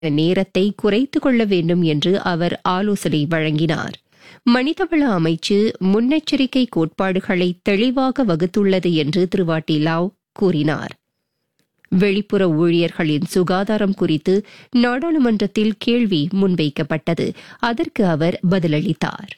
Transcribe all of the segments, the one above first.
நேரத்தை குறைத்துக் கொள்ள வேண்டும் என்று அவர் ஆலோசனை வழங்கினார் மனிதவள அமைச்சு முன்னெச்சரிக்கை கோட்பாடுகளை தெளிவாக வகுத்துள்ளது என்று திரு வாட்டி லாவ் கூறினார் வெளிப்புற ஊழியர்களின் சுகாதாரம் குறித்து நாடாளுமன்றத்தில் கேள்வி முன்வைக்கப்பட்டது அதற்கு அவர் பதிலளித்தார்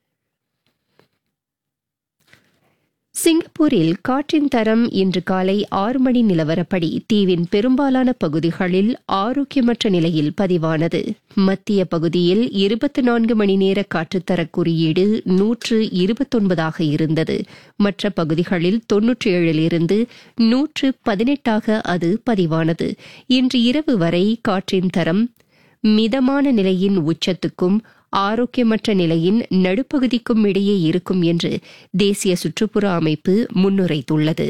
சிங்கப்பூரில் காற்றின் தரம் இன்று காலை ஆறு மணி நிலவரப்படி தீவின் பெரும்பாலான பகுதிகளில் ஆரோக்கியமற்ற நிலையில் பதிவானது மத்திய பகுதியில் இருபத்தி நான்கு மணி நேர காற்றுத்தர குறியீடு நூற்று இருபத்தொன்பதாக இருந்தது மற்ற பகுதிகளில் தொன்னூற்றி ஏழிலிருந்து நூற்று பதினெட்டாக அது பதிவானது இன்று இரவு வரை காற்றின் தரம் மிதமான நிலையின் உச்சத்துக்கும் ஆரோக்கியமற்ற நிலையின் நடுப்பகுதிக்கும் இடையே இருக்கும் என்று தேசிய சுற்றுப்புற அமைப்பு முன்னுரைத்துள்ளது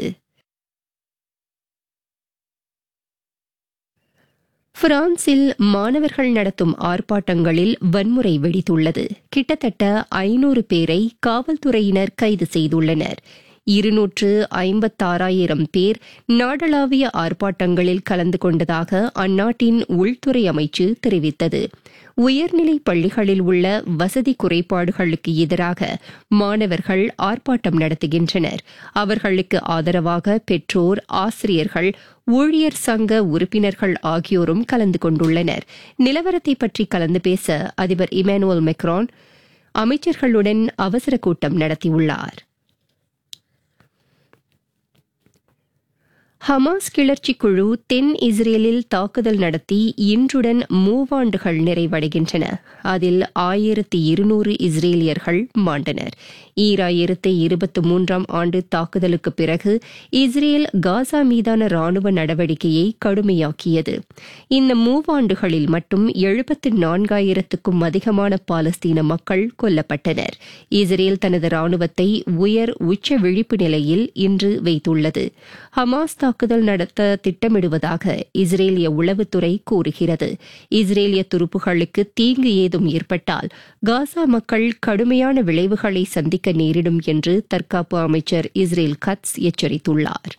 பிரான்சில் மாணவர்கள் நடத்தும் ஆர்ப்பாட்டங்களில் வன்முறை வெடித்துள்ளது கிட்டத்தட்ட ஐநூறு பேரை காவல்துறையினர் கைது செய்துள்ளனர் இருநூற்று ஐம்பத்தாறாயிரம் பேர் நாடளாவிய ஆர்ப்பாட்டங்களில் கலந்து கொண்டதாக அந்நாட்டின் உள்துறை அமைச்சு தெரிவித்தது உயர்நிலை பள்ளிகளில் உள்ள வசதி குறைபாடுகளுக்கு எதிராக மாணவர்கள் ஆர்ப்பாட்டம் நடத்துகின்றனர் அவர்களுக்கு ஆதரவாக பெற்றோர் ஆசிரியர்கள் ஊழியர் சங்க உறுப்பினர்கள் ஆகியோரும் கலந்து கொண்டுள்ளனர் நிலவரத்தை பற்றி கலந்து பேச அதிபர் இமானுவல் மெக்ரான் அமைச்சர்களுடன் அவசர கூட்டம் நடத்தியுள்ளார் ஹமாஸ் கிளர்ச்சி குழு தென் இஸ்ரேலில் தாக்குதல் நடத்தி இன்றுடன் மூவாண்டுகள் நிறைவடைகின்றன அதில் ஆயிரத்தி இருநூறு இஸ்ரேலியர்கள் மாண்டனர் ஈராயிரத்து இருபத்தி மூன்றாம் ஆண்டு தாக்குதலுக்கு பிறகு இஸ்ரேல் காசா மீதான ராணுவ நடவடிக்கையை கடுமையாக்கியது இந்த மூவாண்டுகளில் மட்டும் எழுபத்தி நான்காயிரத்துக்கும் அதிகமான பாலஸ்தீன மக்கள் கொல்லப்பட்டனர் இஸ்ரேல் தனது ராணுவத்தை உயர் உச்ச விழிப்பு நிலையில் இன்று வைத்துள்ளது ஹமாஸ் தாக்குதல் நடத்த திட்டமிடுவதாக இஸ்ரேலிய உளவுத்துறை கூறுகிறது இஸ்ரேலிய துருப்புகளுக்கு தீங்கு ஏதும் ஏற்பட்டால் காசா மக்கள் கடுமையான விளைவுகளை சந்திக்க நேரிடும் என்று தற்காப்பு அமைச்சர் இஸ்ரேல் கட்ஸ் எச்சரித்துள்ளார்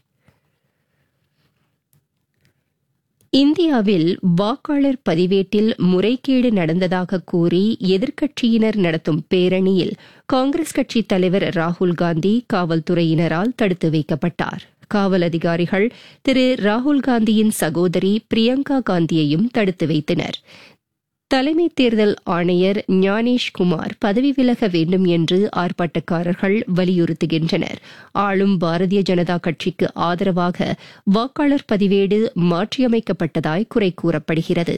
இந்தியாவில் வாக்காளர் பதிவேட்டில் முறைகேடு நடந்ததாக கூறி எதிர்க்கட்சியினர் நடத்தும் பேரணியில் காங்கிரஸ் கட்சி தலைவர் ராகுல் காந்தி காவல்துறையினரால் தடுத்து வைக்கப்பட்டார் காவல் அதிகாரிகள் திரு ராகுல் காந்தியின் சகோதரி பிரியங்கா காந்தியையும் தடுத்து வைத்தனர் தலைமை தேர்தல் ஆணையர் ஞானேஷ் குமார் பதவி விலக வேண்டும் என்று ஆர்ப்பாட்டக்காரர்கள் வலியுறுத்துகின்றனர் ஆளும் பாரதிய ஜனதா கட்சிக்கு ஆதரவாக வாக்காளர் பதிவேடு மாற்றியமைக்கப்பட்டதாய் குறை கூறப்படுகிறது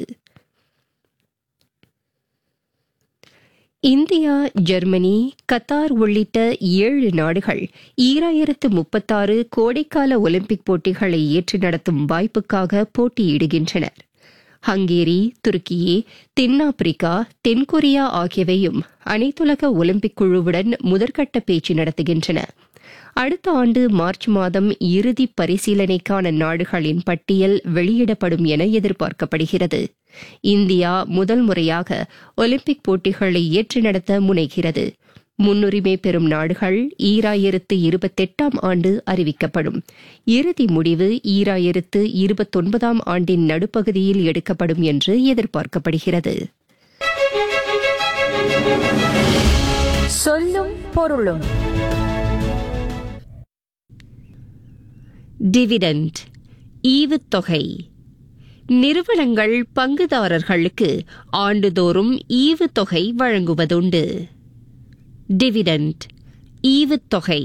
இந்தியா ஜெர்மனி கத்தார் உள்ளிட்ட ஏழு நாடுகள் ஈராயிரத்து முப்பத்தாறு கோடைக்கால ஒலிம்பிக் போட்டிகளை ஏற்று நடத்தும் வாய்ப்புக்காக போட்டியிடுகின்றனர் ஹங்கேரி துருக்கியே தென்னாப்பிரிக்கா தென்கொரியா ஆகியவையும் அனைத்துலக ஒலிம்பிக் குழுவுடன் முதற்கட்ட பேச்சு நடத்துகின்றன அடுத்த ஆண்டு மார்ச் மாதம் இறுதி பரிசீலனைக்கான நாடுகளின் பட்டியல் வெளியிடப்படும் என எதிர்பார்க்கப்படுகிறது இந்தியா முதல் முறையாக ஒலிம்பிக் போட்டிகளை ஏற்று நடத்த முனைகிறது முன்னுரிமை பெறும் நாடுகள் ஈராயிரத்து இருபத்தெட்டாம் ஆண்டு அறிவிக்கப்படும் இறுதி முடிவு ஈராயிரத்து இருபத்தொன்பதாம் ஆண்டின் நடுப்பகுதியில் எடுக்கப்படும் என்று எதிர்பார்க்கப்படுகிறது சொல்லும் பொருளும் டிவிடெண்ட் ஈவுத்தொகை நிறுவனங்கள் பங்குதாரர்களுக்கு ஆண்டுதோறும் ஈவுத்தொகை வழங்குவதுண்டு டிவிடெண்ட் ஈவுத்தொகை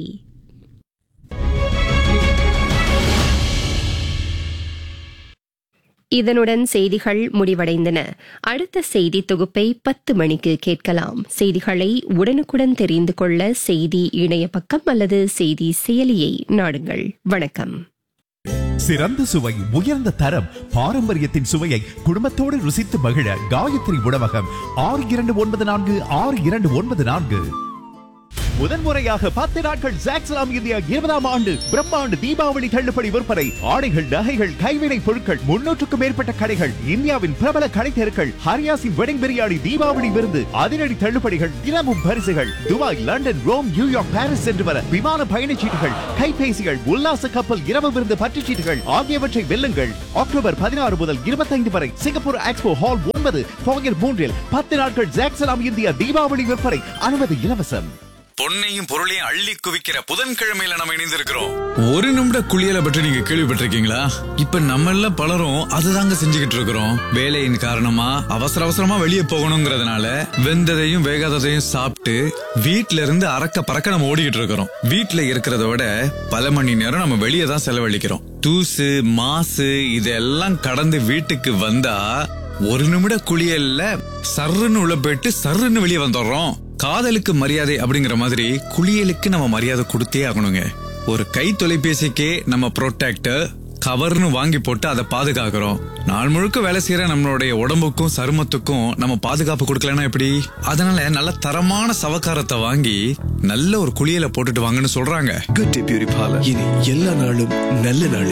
இதனுடன் செய்திகள் முடிவடைந்தன அடுத்த செய்தி தொகுப்பை பத்து மணிக்கு கேட்கலாம் செய்திகளை உடனுக்குடன் தெரிந்து கொள்ள செய்தி இணைய பக்கம் அல்லது செய்தி செயலியை நாடுங்கள் வணக்கம் சிறந்த சுவை உயர்ந்த தரம் பாரம்பரியத்தின் சுவையை குடும்பத்தோடு ருசித்து மகிழ காயத்ரி உணவகம் ஆறு இரண்டு ஒன்பது நான்கு ஆறு இரண்டு ஒன்பது நான்கு முதன்முறையாக பத்து நாட்கள் ஜாக்ஸ்லாம் இந்தியா இருபதாம் ஆண்டு பிரம்மாண்டு தீபாவளி தள்ளுபடி விற்பனை ஆடைகள் நகைகள் கைவினை பொருட்கள் முன்னூற்றுக்கும் மேற்பட்ட கடைகள் இந்தியாவின் பிரபல கடை தெருக்கள் ஹரியாசின் வெடிங் பிரியாணி தீபாவளி விருந்து அதிரடி தள்ளுபடிகள் தினமும் பரிசுகள் Dubai London Rome New York Paris சென்று வர விமான பயணச்சீட்டுகள் கைபேசிகள் உல்லாச கப்பல் இரவு விருந்து பற்றுச்சீட்டுகள் ஆகியவற்றை வெல்லுங்கள் அக்டோபர் பதினாறு முதல் இருபத்தைந்து வரை சிங்கப்பூர் எக்ஸ்போ ஹால் ஒன்பது பாங்கர் மூன்றில் பத்து நாட்கள் ஜாக்ஸ்லாம் இந்தியா தீபாவளி விற்பனை அனுமதி இலவசம் பொன்னையும் பொருளையும் அள்ளி குவிக்கிற புதன்கிழமையில நம்ம இணைந்திருக்கிறோம் ஒரு நிமிட குளியலை பற்றி நீங்க கேள்விப்பட்டிருக்கீங்களா இப்ப நம்ம எல்லாம் பலரும் அதுதாங்க செஞ்சுக்கிட்டு இருக்கிறோம் வேலையின் காரணமா அவசர அவசரமா வெளியே போகணுங்கிறதுனால வெந்ததையும் வேகாததையும் சாப்பிட்டு வீட்ல இருந்து அறக்க பறக்க நம்ம ஓடிக்கிட்டு இருக்கிறோம் வீட்ல இருக்கிறத விட பல மணி நேரம் நம்ம வெளியே தான் செலவழிக்கிறோம் தூசு மாசு இதெல்லாம் கடந்து வீட்டுக்கு வந்தா ஒரு நிமிட குளியல்ல சர்ருன்னு உள்ள போயிட்டு சர்ருன்னு வெளியே வந்துடுறோம் காதலுக்கு மரியாதை அப்படிங்கிற மாதிரி குளியலுக்கு நம்ம மரியாதை கொடுத்தே ஆகணுங்க ஒரு கை தொலைபேசிக்கே நம்ம ப்ரொடெக்டர் கவர்னு வாங்கி போட்டு அதை பாதுகாக்கிறோம் நாள் முழுக்க வேலை செய்யற நம்மளுடைய உடம்புக்கும் சருமத்துக்கும் நம்ம பாதுகாப்பு கொடுக்கலன்னா எப்படி அதனால நல்ல தரமான சவக்காரத்தை வாங்கி நல்ல ஒரு குளியலை போட்டுட்டு வாங்கன்னு சொல்றாங்க குட் டே பியூரி பார்லர் இனி எல்லா நாளும் நல்ல நாளே